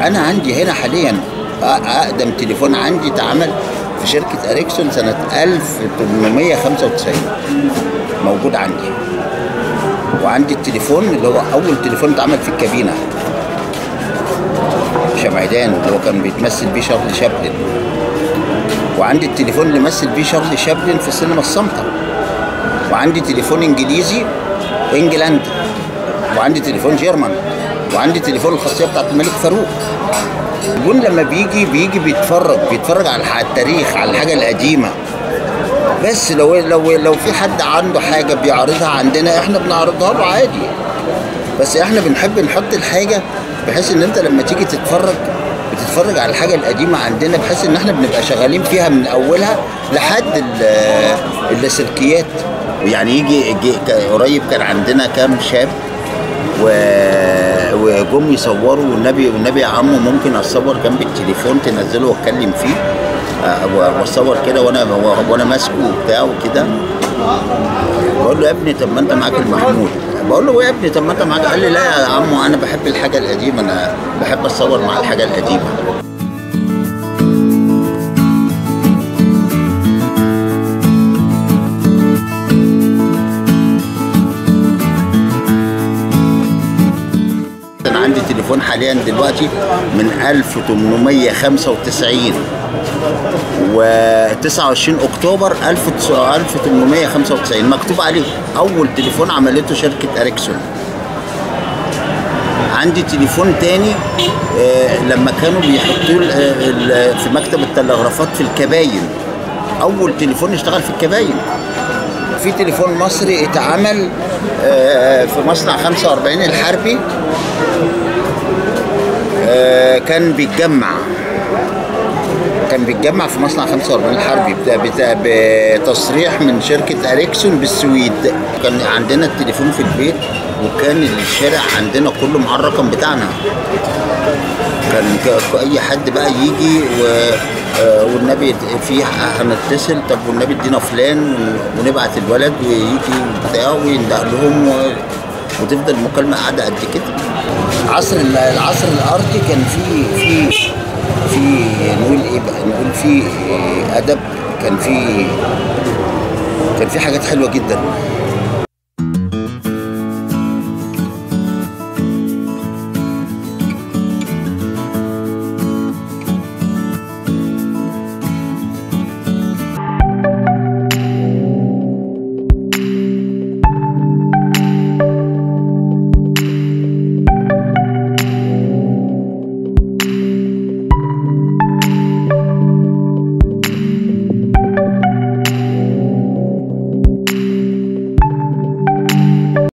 انا عندي هنا حاليا أ- اقدم تليفون عندي اتعمل في شركه اريكسون سنه 1895 موجود عندي وعندي التليفون اللي هو اول تليفون اتعمل في الكابينه شمعدان اللي هو كان بيتمثل بيه شارلي شابلن وعندي التليفون اللي مثل بيه شارلي شابلن في السينما الصامته وعندي تليفون انجليزي انجلندا وعندي تليفون جيرمان وعندي تليفون الخاصيه بتاعت الملك فاروق الجون لما بيجي بيجي بيتفرج بيتفرج على الح- التاريخ على الحاجه القديمه بس لو لو لو في حد عنده حاجه بيعرضها عندنا احنا بنعرضها له عادي بس احنا بنحب نحط الحاجه بحيث ان انت لما تيجي تتفرج بتتفرج على الحاجه القديمه عندنا بحيث ان احنا بنبقى شغالين فيها من اولها لحد ال- اللاسلكيات ويعني يجي يجي- ك- قريب كان عندنا كام شاب و... وجم يصوروا والنبي والنبي يا عمو ممكن اصور جنب التليفون تنزله واتكلم فيه أه، و- واصور كده وانا وانا ماسكه وبتاع وكده بقول له يا ابني طب ما انت معاك المحمول بقول له يا ابني طب ما انت معاك قال لي لا يا عمو انا بحب الحاجه القديمه انا بحب اصور مع الحاجه القديمه انا عندي تليفون حاليا دلوقتي من 1895 و 29 اكتوبر 1895 مكتوب عليه اول تليفون عملته شركه اريكسون عندي تليفون تاني آه، لما كانوا بيحطوه ال- ال- في مكتب التلغرافات في الكباين اول تليفون اشتغل في الكباين في تليفون مصري اتعمل آه، في مصنع 45 الحربي آه، كان بيتجمع كان بيتجمع في مصنع 45 الحربي بتا- بتا- بتصريح من شركة أريكسون بالسويد كان عندنا التليفون في البيت وكان الشارع عندنا كله مع الرقم بتاعنا كان ك- اي حد بقى يجي و آه، والنبي في هنتصل طب والنبي ادينا فلان ون- ونبعت الولد ويجي بتاع ويندق لهم و... وتفضل المكالمه قاعده قد كده عصر ال- العصر الارضي كان في في في نقول ايه بقى نقول في ادب كان في كان في حاجات حلوه جدا